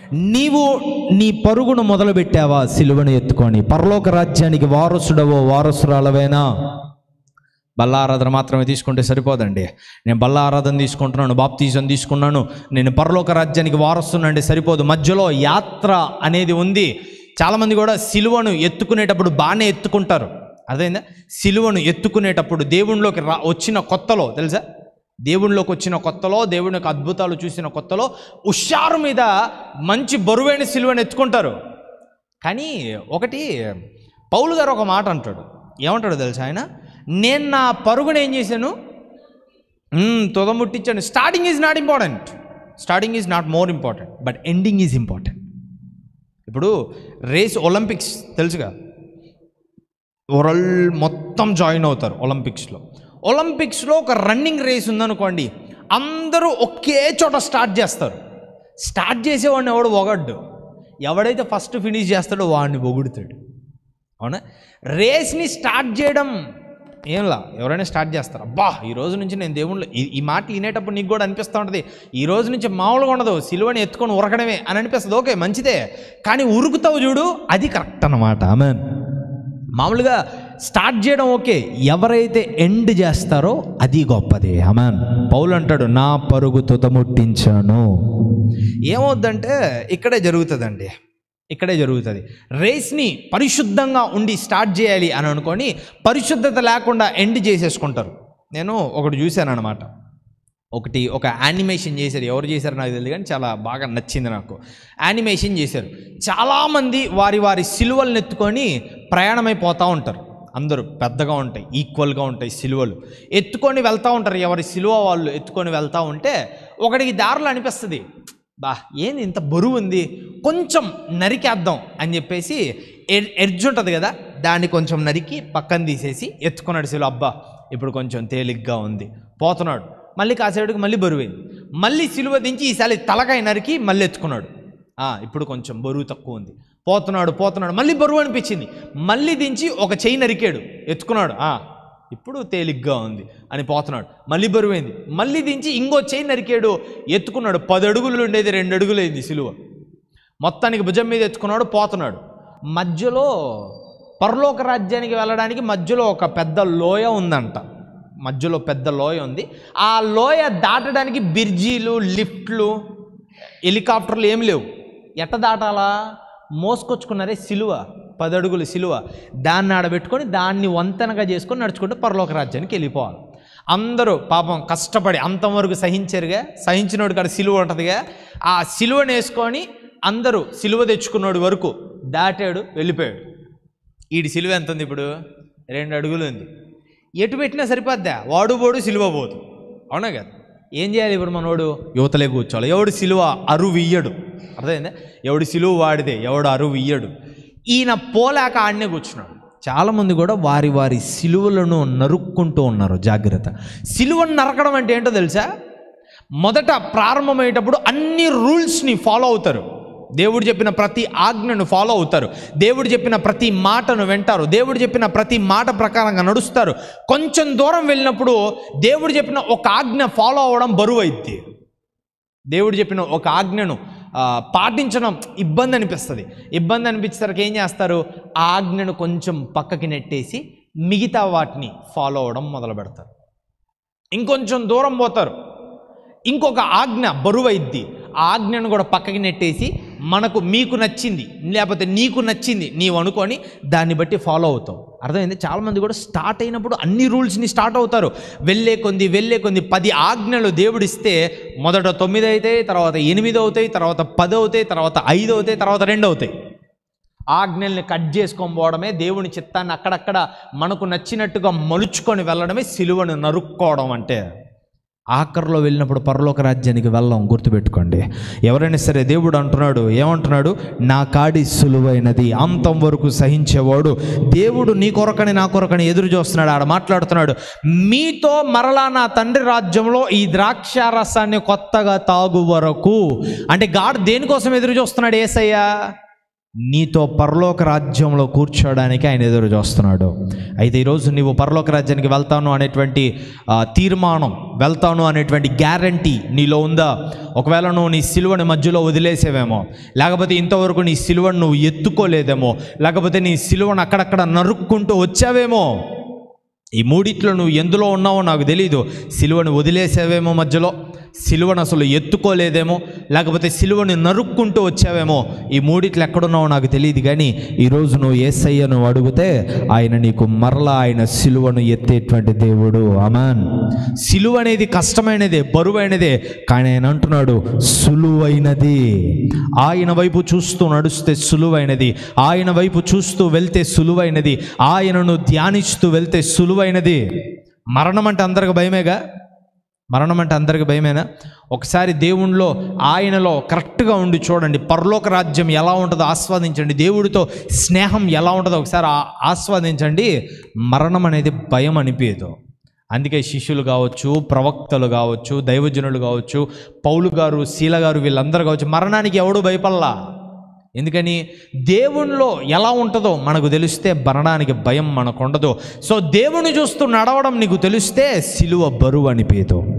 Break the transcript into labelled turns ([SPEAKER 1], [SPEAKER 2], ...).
[SPEAKER 1] నీవు నీ పరుగును మొదలుపెట్టావా సిలువను ఎత్తుకొని పరలోక రాజ్యానికి వారసుడవో వారసురాలవేనా బల్ల ఆరాధన మాత్రమే తీసుకుంటే సరిపోదండి నేను బల్ల ఆరాధన తీసుకుంటున్నాను బాప్తీజం తీసుకున్నాను నేను పరలోక రాజ్యానికి వారస్తున్నాండి సరిపోదు మధ్యలో యాత్ర అనేది ఉంది చాలామంది కూడా సిలువను ఎత్తుకునేటప్పుడు బాగానే ఎత్తుకుంటారు అదేందా సిలువను ఎత్తుకునేటప్పుడు దేవునిలోకి రా వచ్చిన కొత్తలో తెలుసా దేవునిలోకి వచ్చిన కొత్తలో దేవుని యొక్క అద్భుతాలు చూసిన కొత్తలో ఉషారు మీద మంచి బరువైన సిలువను ఎత్తుకుంటారు కానీ ఒకటి పౌలు గారు ఒక మాట అంటాడు ఏమంటాడు తెలుసా ఆయన నేను నా పరుగును ఏం చేశాను మ్మ్, తుదముట్టించాను starting is not important starting is not more important but ending is important ఇప్పుడు రేస్ ఒలింపిక్స్ తెలుసుగా వరల్డ్ మొత్తం జాయిన్ అవుతారు ఒలింపిక్స్లో ఒలింపిక్స్లో ఒక రన్నింగ్ రేస్ ఉందనుకోండి అందరూ ఒకే చోట స్టార్ట్ చేస్తారు స్టార్ట్ చేసేవాడిని ఎవడు పొగడ్డు ఎవడైతే ఫస్ట్ ఫినిష్ చేస్తాడో వాడిని పొగుడుతాడు అవునా రేస్ని స్టార్ట్ చేయడం ఏంలా ఎవరైనా స్టార్ట్ చేస్తారు అబ్బా ఈ రోజు నుంచి నేను దేవుళ్ళు ఈ- ఈ మాట వినేటప్పుడు నీకు కూడా అనిపిస్తూ ఉంటుంది ఈ రోజు నుంచి మామూలుగా ఉండదు సిలువని ఎత్తుకొని ఉరకడమే అని అనిపిస్తుంది ఓకే మంచిదే కానీ ఉరుకుతావు చూడు అది కరెక్ట్ అన్నమాట ఆమె మామూలుగా స్టార్ట్ చేయడం ఓకే ఎవరైతే ఎండ్ చేస్తారో అది గొప్పది అమాన్ పౌలు అంటాడు నా పరుగు తుతముట్టించాను ఏమవుద్దంటే ఇక్కడే జరుగుతుందండి ఇక్కడే జరుగుతుంది రేస్ని పరిశుద్ధంగా ఉండి స్టార్ట్ చేయాలి అని అనుకొని పరిశుద్ధత లేకుండా ఎండ్ చేసేసుకుంటారు నేను ఒకటి చూశాను అనమాట ఒకటి ఒక యానిమేషన్ చేశారు ఎవరు చేశారు నాకు తెలియదు కానీ చాలా బాగా నచ్చింది నాకు యానిమేషన్ చేశారు చాలామంది వారి వారి సిలువలను ఎత్తుకొని ప్రయాణమైపోతూ ఉంటారు అందరూ పెద్దగా ఉంటాయి ఈక్వల్గా ఉంటాయి సిలువలు ఎత్తుకొని వెళ్తూ ఉంటారు ఎవరి సిలువ వాళ్ళు ఎత్తుకొని వెళ్తూ ఉంటే ఒకడికి దారిలో అనిపిస్తుంది బా ఏంది ఇంత బరువు ఉంది కొంచెం నరికేద్దాం అని చెప్పేసి ఎడ్- ఎడ్జ్ ఉంటుంది కదా దాన్ని కొంచెం నరికి పక్కన తీసేసి ఎత్తుకున్నాడు సిలువ అబ్బా ఇప్పుడు కొంచెం తేలిగ్గా ఉంది పోతున్నాడు మళ్ళీ కాసేపటికి మళ్ళీ బరువైంది మళ్ళీ సిలువ దించి ఈసారి తలకాయ నరికి మళ్ళీ ఎత్తుకున్నాడు ఆ, ఇప్పుడు కొంచెం బరువు తక్కువ ఉంది పోతున్నాడు పోతున్నాడు మళ్ళీ బరువు అనిపించింది మళ్ళీ దించి ఒక చెయ్యి నరికాడు ఎత్తుకున్నాడు ఆ, ఇప్పుడు తేలిగ్గా ఉంది అని పోతున్నాడు మళ్ళీ బరువైంది మళ్ళీ దించి ఇంకో చెయ్యి నరికాడు ఎత్తుకున్నాడు పది అడుగులు ఉండేది రెండు అడుగులు అయింది సిలువ మొత్తానికి భుజం మీద ఎత్తుకున్నాడు పోతున్నాడు మధ్యలో పరలోక రాజ్యానికి వెళ్ళడానికి మధ్యలో ఒక పెద్ద లోయ ఉందంట మధ్యలో పెద్ద లోయ ఉంది ఆ లోయ దాటడానికి బిర్జీలు లిఫ్ట్లు హెలికాప్టర్లు ఏమి లేవు ఎట్ట దాటాలా మోసుకొచ్చుకున్నారే సిలువ పది అడుగులు సిలువ దాన్ని ఆడబెట్టుకొని దాన్ని వంతెనగా చేసుకొని నడుచుకుంటూ పరలోక రాజ్యానికి వెళ్ళిపోవాలి అందరూ పాపం కష్టపడి అంతవరకు సహించారుగా సహించినోడు కాడ సిలువ ఉంటుందిగా ఆ సిలువను వేసుకొని అందరూ సిలువ తెచ్చుకున్నోడు వరకు దాటాడు వెళ్ళిపోయాడు ఈడి సిలువ ఎంత ఉంది ఇప్పుడు రెండు అడుగులు ఉంది ఎటు పెట్టినా సరిపోద్దా వాడు పోడు సిలువ పోదు అవునా కదా ఏం చేయాలి ఇప్పుడు మనోడు యువతలే కూర్చోవాలి ఎవడు సిలువ అరువు ఇయ్యడు అర్థమైందా ఎవడు సిలువ వాడితే ఎవడు అరువు ఇయ్యడు ఈయన పోలేక ఆడనే కూర్చున్నాడు చాలామంది కూడా వారి వారి సిలువలను నరుక్కుంటూ ఉన్నారు జాగ్రత్త సిలువను నరకడం అంటే ఏంటో తెలుసా మొదట ప్రారంభమయ్యేటప్పుడు అన్ని రూల్స్ని ఫాలో అవుతారు దేవుడు చెప్పిన ప్రతి ఆజ్ఞను ఫాలో అవుతారు దేవుడు చెప్పిన ప్రతి మాటను వింటారు దేవుడు చెప్పిన ప్రతి మాట ప్రకారంగా నడుస్తారు కొంచెం దూరం వెళ్ళినప్పుడు దేవుడు చెప్పిన ఒక ఆజ్ఞ ఫాలో అవ్వడం బరువు అయింది దేవుడు చెప్పిన ఒక ఆజ్ఞను ఆ, పాటించడం ఇబ్బంది అనిపిస్తుంది ఇబ్బంది అనిపించేసరికి ఏం చేస్తారు ఆ ఆజ్ఞను కొంచెం పక్కకి నెట్టేసి మిగతా వాటిని ఫాలో అవ్వడం మొదలు పెడతారు ఇంకొంచెం దూరం పోతారు ఇంకొక ఆజ్ఞ బరువైద్ది ఆ ఆజ్ఞను కూడా పక్కకి నెట్టేసి మనకు మీకు నచ్చింది లేకపోతే నీకు నచ్చింది నీవు అనుకొని దాన్ని బట్టి ఫాలో అవుతావు అర్థమైంది చాలామంది కూడా స్టార్ట్ అయినప్పుడు అన్ని రూల్స్ని స్టార్ట్ అవుతారు వెళ్ళే కొంది వెళ్ళే కొంది పది ఆజ్ఞలు దేవుడిస్తే మొదట తొమ్మిది అవుతాయి తర్వాత ఎనిమిది అవుతాయి తర్వాత పది అవుతాయి తర్వాత ఐదు అవుతాయి తర్వాత రెండు అవుతాయి ఆజ్ఞల్ని కట్ చేసుకొని పోవడమే దేవుని చిత్తాన్ని అక్కడక్కడ మనకు నచ్చినట్టుగా మలుచుకొని వెళ్ళడమే సిలువను నరుక్కోవడం అంటే ఆఖరిలో వెళ్ళినప్పుడు పరలోక రాజ్యానికి వెళ్ళాం గుర్తుపెట్టుకోండి ఎవరైనా సరే దేవుడు అంటున్నాడు ఏమంటున్నాడు నా కాడి సులువైనది అంతం వరకు సహించేవాడు దేవుడు నీ కొరకని నా కొరకని ఎదురు చూస్తున్నాడు ఆడ మాట్లాడుతున్నాడు మీతో మరలా నా తండ్రి రాజ్యంలో ఈ ద్రాక్ష రసాన్ని కొత్తగా తాగు వరకు అంటే గాడ్ దేనికోసం ఎదురు చూస్తున్నాడు ఏసయ్యా నీతో పరలోక రాజ్యంలో కూర్చోవడానికి ఆయన ఎదురు చూస్తున్నాడు అయితే ఈరోజు నీవు పరలోక రాజ్యానికి వెళ్తాను అనేటువంటి ఆ, తీర్మానం వెళ్తాను అనేటువంటి గ్యారంటీ నీలో ఉందా ఒకవేళ నువ్వు నీ సిలువని మధ్యలో వదిలేసేవేమో లేకపోతే ఇంతవరకు నీ సిలువను నువ్వు ఎత్తుకోలేదేమో లేకపోతే నీ సిలువను అక్కడక్కడ నరుక్కుంటూ వచ్చావేమో ఈ మూడిట్లో నువ్వు ఎందులో ఉన్నావో నాకు తెలీదు సిలువను వదిలేసావేమో మధ్యలో సిలువను అసలు ఎత్తుకోలేదేమో లేకపోతే సిలువను నరుక్కుంటూ వచ్చావేమో ఈ మూడిట్లు ఎక్కడున్నావో నాకు తెలియదు కానీ ఈరోజు నువ్వు ఏసయ్యను అడిగితే ఆయన నీకు మరలా ఆయన సిలువను ఎత్తేటువంటి దేవుడు అమాన్ సిలువ అనేది కష్టమైనదే బరువైనదే కానీ ఆయన అంటున్నాడు సులువైనది ఆయన వైపు చూస్తూ నడుస్తే సులువైనది ఆయన వైపు చూస్తూ వెళ్తే సులువైనది ఆయనను ధ్యానిస్తూ వెళ్తే సులువైనది మరణం అంటే అందరికి భయమేగా మరణం అంటే అందరికి భయమేనా ఒకసారి దేవుణ్ణిలో ఆయనలో కరెక్ట్గా ఉండి చూడండి పరలోక రాజ్యం ఎలా ఉంటుందో ఆస్వాదించండి దేవుడితో స్నేహం ఎలా ఉంటుందో ఒకసారి ఆ- ఆస్వాదించండి మరణం అనేది భయం అనిపించదు అందుకే శిష్యులు కావచ్చు ప్రవక్తలు కావచ్చు దైవజనులు కావచ్చు పౌలు గారు శీల గారు వీళ్ళందరూ కావచ్చు మరణానికి ఎవడు భయపడలా ఎందుకని దేవునిలో ఎలా ఉంటుందో మనకు తెలిస్తే మరణానికి భయం మనకు ఉండదు సో దేవుని చూస్తూ నడవడం నీకు తెలిస్తే సిలువ బరువు అనిపించదు